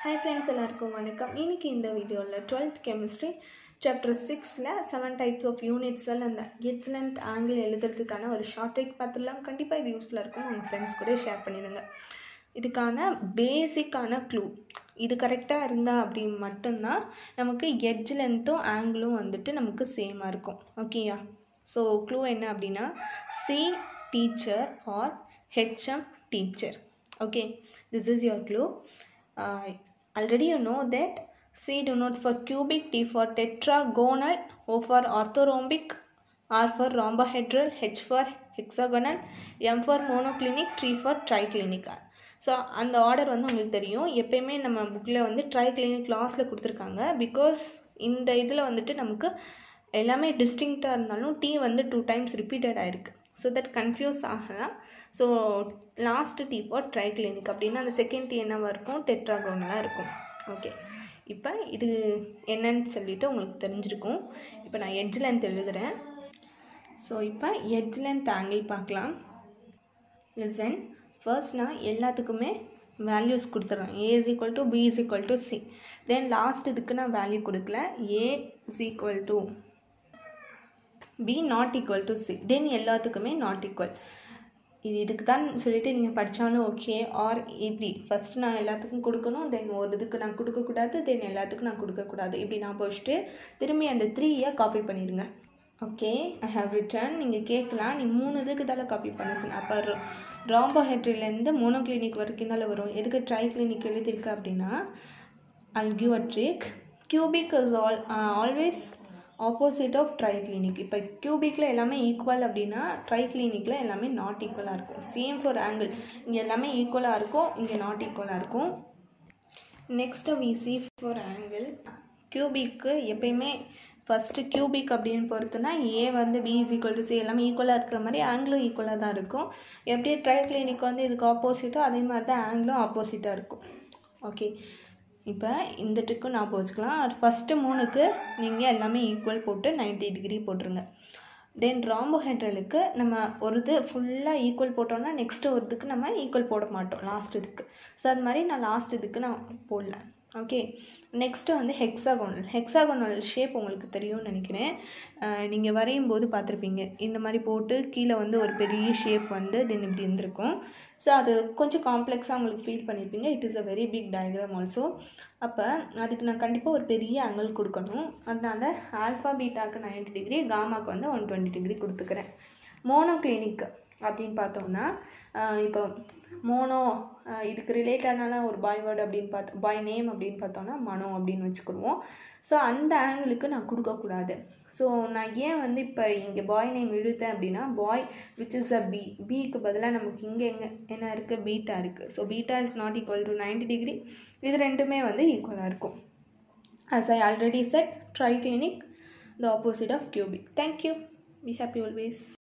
hi friends எல்லாருக்கும் வணக்கம் இன்னைக்கு இந்த வீடியோவில் டுவெல்த் கெமிஸ்ட்ரி சாப்டர் சிக்ஸில் செவன் டைப்ஸ் ஆஃப் யூனிட்ஸில் அந்த எட்ஜ் லென்த் ஆங்கிள் எழுதுறதுக்கான ஒரு ஷார்ட் ட்ரிக் பார்த்துடலாம் கண்டிப்பாக இது யூஸ்ஃபுல்லாக இருக்கும் உங்கள் ஃப்ரெண்ட்ஸ் கூட ஷேர் பண்ணிடுங்க இதுக்கான பேசிக்கான க்ளூ இது கரெக்டாக இருந்தால் அப்படி மட்டும்தான் நமக்கு எட்ஜ் லென்த்தும் ஆங்கிளும் வந்துட்டு நமக்கு சேமாக இருக்கும் ஓகேயா ஸோ க்ளூ என்ன அப்படின்னா C teacher R HM teacher okay this is your clue uh, already you know that c denotes for cubic t for tetragonal o for orthorhombic r for rhombohedral h for hexagonal m for monoclinic t for triclinic so அந்த order வந்து உங்களுக்கு தெரியும் எப்பயுமே நம்ம புக்கில் வந்து triclinic லாஸில் கொடுத்துருக்காங்க because இந்த இதில் வந்துட்டு நமக்கு எல்லாமே டிஸ்டிங்க்டாக இருந்தாலும் டி வந்து டூ டைம்ஸ் ரிப்பீட்டட் ஆயிருக்கு ஸோ தட் கன்ஃபியூஸ் ஆகலாம் so last T for triclinic அப்படின்னா அந்த செகண்ட் டி என்னவாக இருக்கும் டெட்ராகோனலாக இருக்கும் ஓகே இப்போ இது என்னன்னு சொல்லிட்டு உங்களுக்கு தெரிஞ்சிருக்கும் இப்போ நான் எட்ஜ் லென்த் எழுதுகிறேன் ஸோ இப்போ எட்ஜ் லென்த் ஆங்கிள் பார்க்கலாம் லிசன் ஃபர்ஸ்ட் நான் எல்லாத்துக்குமே வேல்யூஸ் கொடுத்துட்றேன் A is equal to B is equal to C then last இதுக்கு நான் வேல்யூ கொடுக்கல A is equal to B not equal to C then எல்லாத்துக்குமே நாட் ஈக்குவல் இது இதுக்கு தான் சொல்லிட்டு நீங்கள் படித்தாலும் ஓகே ஆர் இப்படி ஃபஸ்ட் நான் எல்லாத்துக்கும் கொடுக்கணும் தென் ஒரு இதுக்கு நான் கொடுக்கக்கூடாது தென் எல்லாத்துக்கும் நான் கொடுக்கக்கூடாது இப்படி நான் போச்சுட்டு திரும்பி அந்த த்ரீயை காப்பி பண்ணிடுங்க ஓகே ஐ ஹாவ் ரிட்டர்ன் நீங்கள் கேட்கலாம் நீ மூணு இதுக்கு தானே காப்பி பண்ண சொன்ன அப்போ ராம்போஹெட்ரிலேருந்து மோனோ கிளினிக் வரைக்கும் தானே வரும் எதுக்கு ட்ரை கிளினிக் எழுதியிருக்கு அப்படின்னா I'll give a trick cubic is all always opposite of triclinic இப்போ கியூபிக்கில் எல்லாமே ஈக்குவல் அப்படின்னா ட்ரை கிளினிக்கில் எல்லாமே நாட் ஈக்குவலாக இருக்கும் சேம் ஃபார் ஆங்கிள் இங்கே எல்லாமே ஈக்குவலாக இருக்கும் இங்கே நாட் ஈக்குவலாக இருக்கும் next we see for angle கியூபிக்கு எப்பயுமே ஃபஸ்ட்டு கியூபிக் அப்படின்னு பொறுத்துனா ஏ வந்து B is equal to C எல்லாமே ஈக்குவலாக இருக்கிற மாதிரி ஆங்கிளும் ஈக்குவலாக தான் இருக்கும் எப்படி ட்ரை கிளினிக் வந்து இதுக்கு ஆப்போசிட்டோ அதே மாதிரி தான் ஆங்கிளும் ஆப்போசிட்டாக இருக்கும் ஓகே இப்போ இந்த ட்ரிக்கும் நான் வச்சுக்கலாம் ஃபஸ்ட்டு மூணுக்கு நீங்கள் எல்லாமே ஈக்குவல் போட்டு நைன்ட்டி டிகிரி போட்டுருங்க தென் ராம்போஹெட்ரலுக்கு நம்ம ஒரு இது ஃபுல்லாக ஈக்குவல் போட்டோம்னா நெக்ஸ்ட்டு ஒரு இதுக்கு நம்ம ஈக்குவல் போட மாட்டோம் லாஸ்ட் இதுக்கு ஸோ அது மாதிரி நான் லாஸ்ட் இதுக்கு நான் போடல ஓகே நெக்ஸ்ட்டு வந்து ஹெக்ஸாகோனல் ஹெக்ஸாகோனல் ஷேப் உங்களுக்கு தெரியும்னு நினைக்கிறேன் நீங்கள் வரையும் போது பார்த்துருப்பீங்க இந்த மாதிரி போட்டு கீழே வந்து ஒரு பெரிய ஷேப் வந்து தென் இப்படி இருந்திருக்கும் ஸோ அது கொஞ்சம் காம்ப்ளெக்ஸாக உங்களுக்கு ஃபீல் பண்ணியிருப்பீங்க it is a very big diagram also அப்போ அதுக்கு நான் கண்டிப்பாக ஒரு பெரிய ஆங்கிள் கொடுக்கணும் அதனால் ஆல்ஃபா பீட்டாக்கு நைன்டி டிகிரி காமாக்கு வந்து ஒன் டுவெண்ட்டி டிகிரி கொடுத்துக்கிறேன் மோனோ கிளினிக் அப்படின்னு பார்த்தோம்னா இப்போ மோனோ இதுக்கு ரிலேட்டடான ஒரு பாய் வேர்டு அப்படின்னு பார்த்து பாய் நேம் அப்படின்னு பார்த்தோம்னா மனோ அப்படின்னு வச்சுக்கிடுவோம் ஸோ அந்த ஆங்கிளுக்கு நான் கொடுக்கக்கூடாது ஸோ நான் ஏன் வந்து இப்போ இங்கே பாய் நேம் இழுத்தேன் அப்படின்னா by which is a B பிக்கு பதிலாக நமக்கு இங்கே எங்கே என்ன இருக்குது பீட்டா இருக்குது ஸோ beta is not equal to ninety degree இது ரெண்டுமே வந்து ஈக்குவலாக இருக்கும் as I already set triclinic the opposite of cubic thank you be happy always